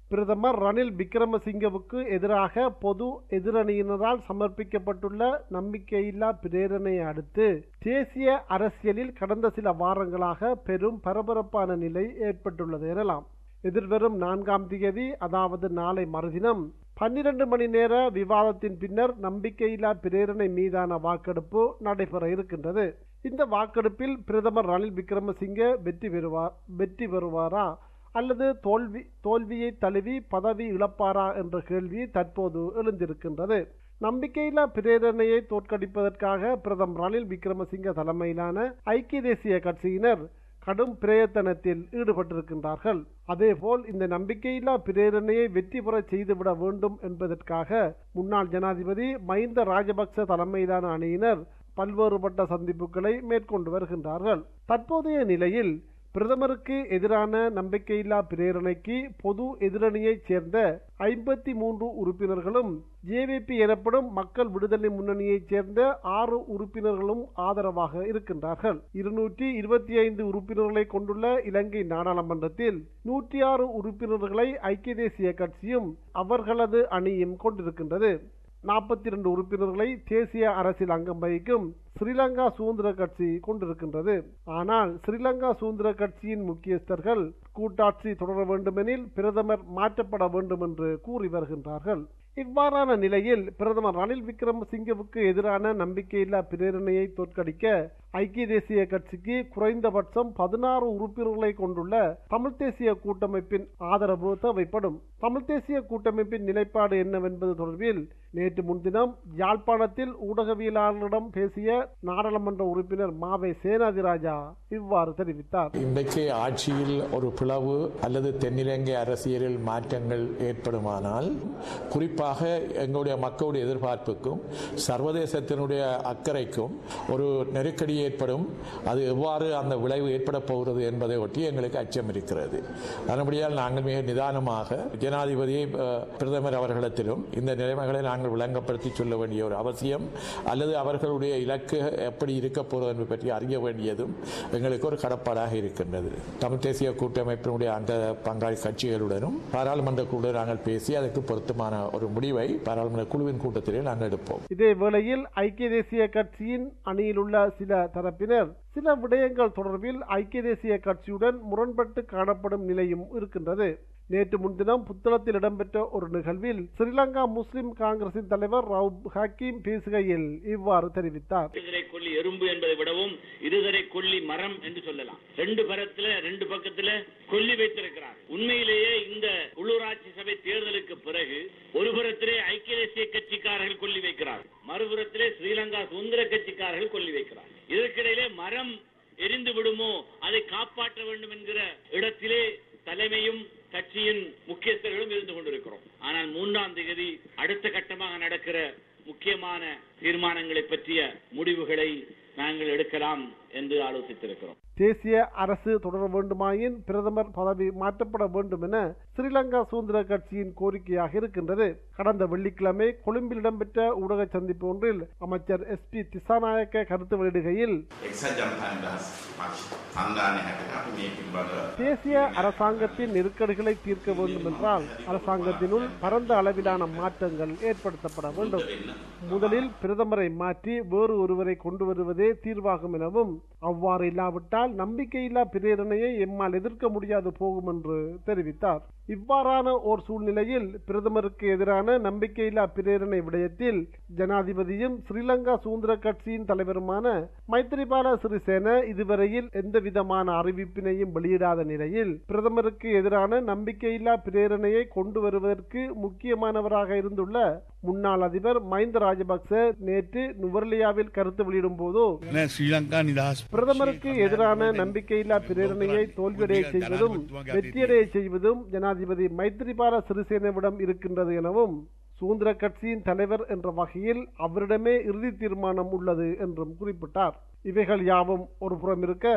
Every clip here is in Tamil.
பிரதமர் ரணில் விக்ரமசிங்கவுக்கு எதிராக பொது எதிரணியினரால் சமர்ப்பிக்கப்பட்டுள்ள நம்பிக்கையில்லா பிரேரணையை அடுத்து தேசிய அரசியலில் கடந்த சில வாரங்களாக பெரும் பரபரப்பான நிலை ஏற்பட்டுள்ளது எனலாம் எதிர்வரும் நான்காம் தேதி அதாவது நாளை மறுதினம் பன்னிரண்டு மணி நேர விவாதத்தின் பின்னர் நம்பிக்கையில்லா பிரேரணை மீதான வாக்கெடுப்பு நடைபெற இருக்கின்றது இந்த வாக்கெடுப்பில் பிரதமர் ரணில் விக்ரமசிங்க வெற்றி பெறுவார் வெற்றி பெறுவாரா அல்லது தோல்வி தோல்வியை தழுவி பதவி இழப்பாரா என்ற கேள்வி தற்போது எழுந்திருக்கின்றது நம்பிக்கையில்லா பிரேரணையை தோற்கடிப்பதற்காக பிரதமர் ரணில் விக்ரமசிங்க தலைமையிலான ஐக்கிய தேசிய கட்சியினர் கடும் பிரயத்தனத்தில் ஈடுபட்டிருக்கின்றார்கள் அதேபோல் இந்த நம்பிக்கையில்லா பிரேரணையை வெற்றி பெற செய்துவிட வேண்டும் என்பதற்காக முன்னாள் ஜனாதிபதி மஹிந்த ராஜபக்ச தலைமையிலான அணியினர் பல்வேறுபட்ட சந்திப்புகளை மேற்கொண்டு வருகின்றார்கள் தற்போதைய நிலையில் பிரதமருக்கு எதிரான நம்பிக்கையில்லா பிரேரணைக்கு பொது எதிரணியைச் சேர்ந்த ஐம்பத்தி மூன்று உறுப்பினர்களும் ஜேவிபி எனப்படும் மக்கள் விடுதலை முன்னணியைச் சேர்ந்த ஆறு உறுப்பினர்களும் ஆதரவாக இருக்கின்றார்கள் இருநூற்றி இருபத்தி ஐந்து உறுப்பினர்களை கொண்டுள்ள இலங்கை நாடாளுமன்றத்தில் நூற்றி ஆறு உறுப்பினர்களை ஐக்கிய தேசிய கட்சியும் அவர்களது அணியும் கொண்டிருக்கின்றது நாற்பத்தி இரண்டு உறுப்பினர்களை தேசிய அரசியல் அங்கம் வகிக்கும் ஸ்ரீலங்கா சுதந்திர கட்சி கொண்டிருக்கின்றது ஆனால் ஸ்ரீலங்கா சுதந்திர கட்சியின் முக்கியஸ்தர்கள் கூட்டாட்சி தொடர வேண்டுமெனில் பிரதமர் மாற்றப்பட வேண்டும் என்று கூறி வருகின்றார்கள் இவ்வாறான நிலையில் பிரதமர் ரணில் விக்ரமசிங்கவுக்கு எதிரான நம்பிக்கையில்லா பிரேரணையை தோற்கடிக்க ஐக்கிய தேசிய கட்சிக்கு குறைந்தபட்சம் பதினாறு உறுப்பினர்களை கொண்டுள்ள தமிழ் தேசிய கூட்டமைப்பின் ஆதரவு தேவைப்படும் தமிழ் தேசிய கூட்டமைப்பின் நிலைப்பாடு என்னவென்பது தொடர்பில் நேற்று முன்தினம் யாழ்ப்பாணத்தில் ஊடகவியலாளர்களிடம் பேசிய நாடாளுமன்ற உறுப்பினர் மாவை சேனாதிராஜா இவ்வாறு தெரிவித்தார் இன்றைக்கு ஆட்சியில் ஒரு பிளவு அல்லது தென்னிலங்கை அரசியலில் மாற்றங்கள் ஏற்படுமானால் குறிப்பாக எங்களுடைய மக்களுடைய எதிர்பார்ப்புக்கும் சர்வதேசத்தினுடைய அக்கறைக்கும் ஒரு நெருக்கடி ஏற்படும் அது எவ்வாறு அந்த விளைவு ஏற்பட போகிறது என்பதை ஒட்டி எங்களுக்கு அச்சம் இருக்கிறது அதன்படியால் நாங்கள் மிக நிதானமாக ஜனாதிபதி அஹ், பிரதமர் அவர்களிடத்திலும் இந்த நிலைமைகளை நாங்கள் விளங்கப்படுத்தி சொல்ல வேண்டிய ஒரு அவசியம் அல்லது அவர்களுடைய இலக்கு எப்படி இருக்க போகிறது என்பது பற்றி அறிய வேண்டியதும் எங்களுக்கு ஒரு கடப்பாடாக இருக்கின்றது தமிழ் தேசிய கூட்டமைப்பினுடைய அந்த பங்காளி கட்சிகளுடனும் பாராளுமன்ற குழு நாங்கள் பேசி அதற்கு பொருத்தமான ஒரு முடிவை பாராளுமன்ற குழுவின் கூட்டத்திலே நாங்கள் எடுப்போம் இதே வேளையில் ஐக்கிய தேசிய கட்சியின் அணியில் உள்ள சில தரப்பினர் சில விடயங்கள் தொடர்பில் ஐக்கிய தேசிய கட்சியுடன் முரண்பட்டு காணப்படும் நிலையும் இருக்கின்றது நேற்று முன்தினம் புத்தளத்தில் இடம்பெற்ற ஒரு நிகழ்வில் ஸ்ரீலங்கா முஸ்லிம் காங்கிரசின் தலைவர் ரவுப் ஹக்கீம் பேசுகையில் இவ்வாறு தெரிவித்தார் இருதரை கொல்லி எறும்பு என்பதை விடவும் இருதரை கொல்லி மரம் என்று சொல்லலாம் ரெண்டு பரத்துல ரெண்டு பக்கத்துல கொல்லி வைத்திருக்கிறார் உண்மையிலேயே இந்த உள்ளூராட்சி சபை தேர்தலுக்கு பிறகு ஒரு புறத்திலே ஐக்கிய தேசிய கட்சிக்காரர்கள் கொல்லி வைக்கிறார் மறுபுறத்திலே ஸ்ரீலங்கா சுதந்திர கட்சிக்காரர்கள் கொல்லி வைக்கிறார் இதற்கிடையிலே மரம் எரிந்து விடுமோ அதை காப்பாற்ற வேண்டும் என்கிற இடத்திலே தலைமையும் கட்சியின் முக்கியஸ்தர்களும் இருந்து கொண்டிருக்கிறோம் ஆனால் மூன்றாம் தேதி அடுத்த கட்டமாக நடக்கிற முக்கியமான தீர்மானங்களை பற்றிய முடிவுகளை நாங்கள் எடுக்கலாம் என்று ஆலோசித்திருக்கிறோம் தேசிய அரசு தொடர வேண்டுமாயின் பிரதமர் பதவி மாற்றப்பட வேண்டும் என ஸ்ரீலங்கா சுதந்திர கட்சியின் கோரிக்கையாக இருக்கின்றது கடந்த வெள்ளிக்கிழமை கொழும்பில் இடம்பெற்ற ஊடக சந்திப்பு ஒன்றில் அமைச்சர் எஸ் பி திசாநாயக்க கருத்து வெளியிடுகையில் එක්සත් ජනතා නිදහස් පක්ෂ කන්දානය හැට අපි මේ පිළිබඳව தேசிய அரசாங்கத்தின் நெருக்கடிகளை தீர்க்க வேண்டும் என்றால் அரசாங்கத்தினுள் பரந்த அளவிலான மாற்றங்கள் ஏற்படுத்தப்பட வேண்டும் முதலில் பிரதமரை மாற்றி வேறு ஒருவரை கொண்டு வருவதே தீர்வாகும் எனவும் அவ்வாறு இல்லாவிட்டால் நம்பிக்கையில்லா பிரேரணையை எம்மால் எதிர்க்க முடியாது போகும் என்று தெரிவித்தார் இவ்வாறான ஓர் சூழ்நிலையில் பிரதமருக்கு எதிரான நம்பிக்கையில்லா பிரேரணை விடயத்தில் ஜனாதிபதியும் ஸ்ரீலங்கா சுதந்திர கட்சியின் தலைவருமான மைத்திரிபால சிறிசேன இதுவரையில் எந்தவிதமான அறிவிப்பினையும் வெளியிடாத நிலையில் பிரதமருக்கு எதிரான நம்பிக்கையில்லா பிரேரணையை கொண்டு வருவதற்கு முக்கியமானவராக இருந்துள்ள முன்னாள் அதிபர் மஹிந்த ராஜபக்ச நேற்று நுவர்லியாவில் கருத்து வெளியிடும் போது නෑ ශ්‍රී ලංකා නිදහස් பிரதமருக்கு எதிரான நம்பிக்கையில்லா பிரேரணையை தோல்வியடைய செய்வதும் வெற்றியடைய செய்வதும் ஜனாதிபதி மைத்திரிபால சிறிசேனவிடம் இருக்கின்றது எனவும் சுதந்திர கட்சியின் தலைவர் என்ற வகையில் அவரிடமே இறுதி தீர்மானம் உள்ளது என்றும் குறிப்பிட்டார் இவைகள் யாவும் ஒரு புறம் இருக்க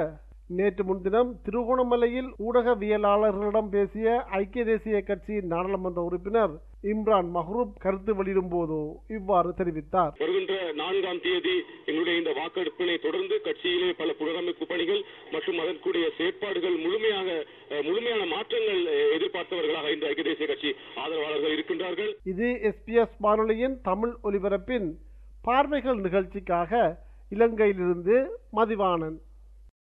நேற்று முன்தினம் திருகோணமலையில் ஊடகவியலாளர்களிடம் பேசிய ஐக்கிய தேசிய கட்சியின் நாடாளுமன்ற உறுப்பினர் இம்ரான் மஹ்ரூப் கருத்து வெளியிடும் போது இவ்வாறு தெரிவித்தார் வருகின்ற நான்காம் தேதி எங்களுடைய இந்த வாக்கெடுப்பினை தொடர்ந்து கட்சியிலே பல புனரமைப்பு பணிகள் மற்றும் அதற்குரிய செயற்பாடுகள் முழுமையாக அஹ், முழுமையான மாற்றங்கள் அஹ், எதிர்பார்த்தவர்களாக இந்த ஐக்கிய தேசிய கட்சி ஆதரவாளர்கள் இருக்கின்றார்கள் இது எஸ்பிஎஸ் வானொலியின் தமிழ் ஒலிபரப்பின் பார்வைகள் நிகழ்ச்சிக்காக இலங்கையிலிருந்து மதிவாணன்